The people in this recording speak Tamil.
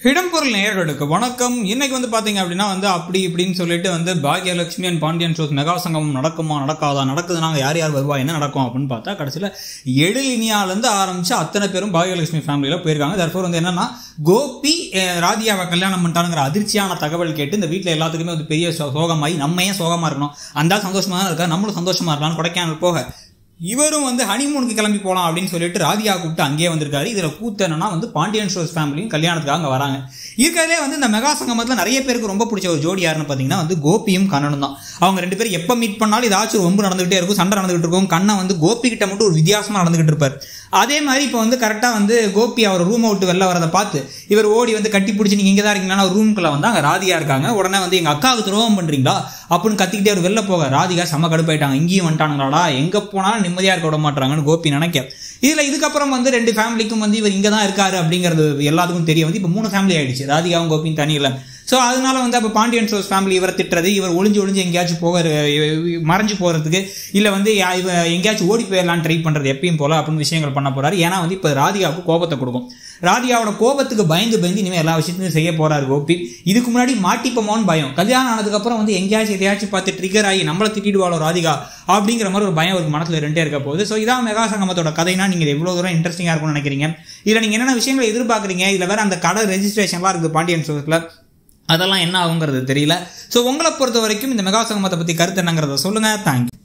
இடம்பொருள் நேயர்களுக்கு வணக்கம் இன்னைக்கு வந்து பாத்தீங்க அப்படின்னா வந்து அப்படி இப்படின்னு சொல்லிட்டு வந்து Baakiyalakshmi and Pandian shows mega Sangamam நடக்குமா நடக்காதா நடக்குதுனாங்க யார் யார் வருவா என்ன நடக்கும் அப்படின்னு பார்த்தா கடைசியில் எழிலினியாலேருந்து ஆரம்பிச்சு அத்தனை பேரும் பாக்யலட்சுமி ஃபேமிலியில் போயிருக்காங்க தர்ஃபோர் வந்து என்னன்னா கோபி அஹ், ராதியாவை கல்யாணம் பண்ணிட்டாங்கிற அதிர்ச்சியான தகவல் கேட்டு இந்த வீட்டில் எல்லாத்துக்குமே வந்து பெரிய சோ- சோகமாயி நம்ம ஏன் சோகமா இருக்கணும் அந்த ஆள் சந்தோஷமா தான் இருக்கா நம்மளும் சந்தோஷமா இருக்கலாம்னு கொடைக்கானல் போக இவரும் வந்து ஹனிமூனுக்கு கிளம்பி போகலாம் அப்படின்னு சொல்லிட்டு ராதியா கூப்பிட்டு அங்கேயே வந்திருக்காரு இதுல கூத்து என்னன்னா வந்து பாண்டியன் ஷோஸ் ஃபேமிலியும் கல்யாணத்துக்காக அங்க வராங்க இருக்கிறதுலே வந்து இந்த மெகா சங்கமத்தில் நிறைய பேருக்கு ரொம்ப பிடிச்ச ஒரு ஜோடி யாருன்னு பார்த்தீங்கன்னா வந்து கோபியும் கண்ணனும் தான் அவங்க ரெண்டு பேரும் எப்போ மீட் பண்ணாலும் ஏதாச்சும் ஒரு ஒம்பு நடந்துகிட்டே இருக்கும் சண்டை நடந்துகிட்டு இருக்கும் கண்ணன் வந்து கோபி கிட்ட மட்டும் ஒரு வித்தியாசமா நடந்துகிட்டு இருப்பார் அதே மாதிரி இப்போ வந்து கரெக்டாக வந்து கோபி அவர் ரூமை விட்டு வெளில வரதை பார்த்து இவர் ஓடி வந்து கட்டி பிடிச்சி நீங்கள் இங்கே தான் இருக்கீங்கன்னா ரூம்குள்ளே வந்து அங்கே ராதியா இருக்காங்க உடனே வந்து எங்கள் அக்காவுக்கு துரோகம் பண்ணுறீங்களா அப்படின்னு கத்திக்கிட்டே அவர் வெளில போக ராதிகா செம கடுப்பாயிட்டாங்க இங்கேயும் வந்துட்டானுங்களாடா எங்கே போனாலும் நிம்மதியாக இருக்க விட மாட்டாங்கன்னு கோபி நினைக்க இதில் இதுக்கப்புறம் வந்து ரெண்டு ஃபேமிலிக்கும் வந்து இவர் இங்கே தான் இருக்காரு அப்படிங்கிறது எல்லாத்துக்கும் தெரிய வந்து இப்போ மூணு ஃபேமிலி ஆயிடுச்சு ராதிகாவும் கோபியும் தனி இல்லை ஸோ அதனால வந்து அப்போ பாண்டியன் ஷோஸ் ஃபேமிலி இவரை திட்டுறது இவர் ஒளிஞ்சு ஒளிஞ்சு எங்கேயாச்சும் போக மறைஞ்சு போகிறதுக்கு இல்லை வந்து யா- இவ எங்கேயாச்சும் ஓடி போயிடலான்னு ட்ரை பண்ணுறது எப்பயும் போல அப்படின்னு விஷயங்கள் பண்ண போறாரு ஏன்னா வந்து இப்போ ராதிகாவுக்கு கோபத்தை கொடுக்கும் ராதிகாவோட கோபத்துக்கு பயந்து பயந்து இனிமேல் எல்லா விஷயத்தையும் செய்ய போறாரு கோபி இதுக்கு முன்னாடி மாட்டிப்போமோன்னு பயம் கல்யாணம் ஆனதுக்கப்புறம் வந்து எங்கேயாச்சும் எதையாச்சும் பார்த்து ட்ரிகர் ஆகி நம்மளை திட்டிடுவாளோ ராதிகா அப்படிங்கிற மாதிரி ஒரு பயம் ஒரு மனசுல ரெண்டே இருக்க போகுது ஸோ இதான் மெகா சங்கமத்தோட கதைனா நீங்கள் எவ்வளோ தூரம் இன்ட்ரெஸ்டிங்காக இருக்கும்னு நினைக்கிறீங்க இதில் நீங்கள் என்னென்ன விஷயங்களை எதிர்பார்க்குறீங்க இதில் வேற அந்த கடை ரெஜிஸ்ட்ரேஷன்லாம் இருக்குது பாண்டியன் ஷோஸில் அதெல்லாம் என்ன ஆகுங்கிறது தெரியல ஸோ உங்களை பொறுத்த வரைக்கும் இந்த மெகா சங்கமத்தை பற்றி கருத்து என்னங்கிறத சொல்லுங்கள் தேங்க்யூ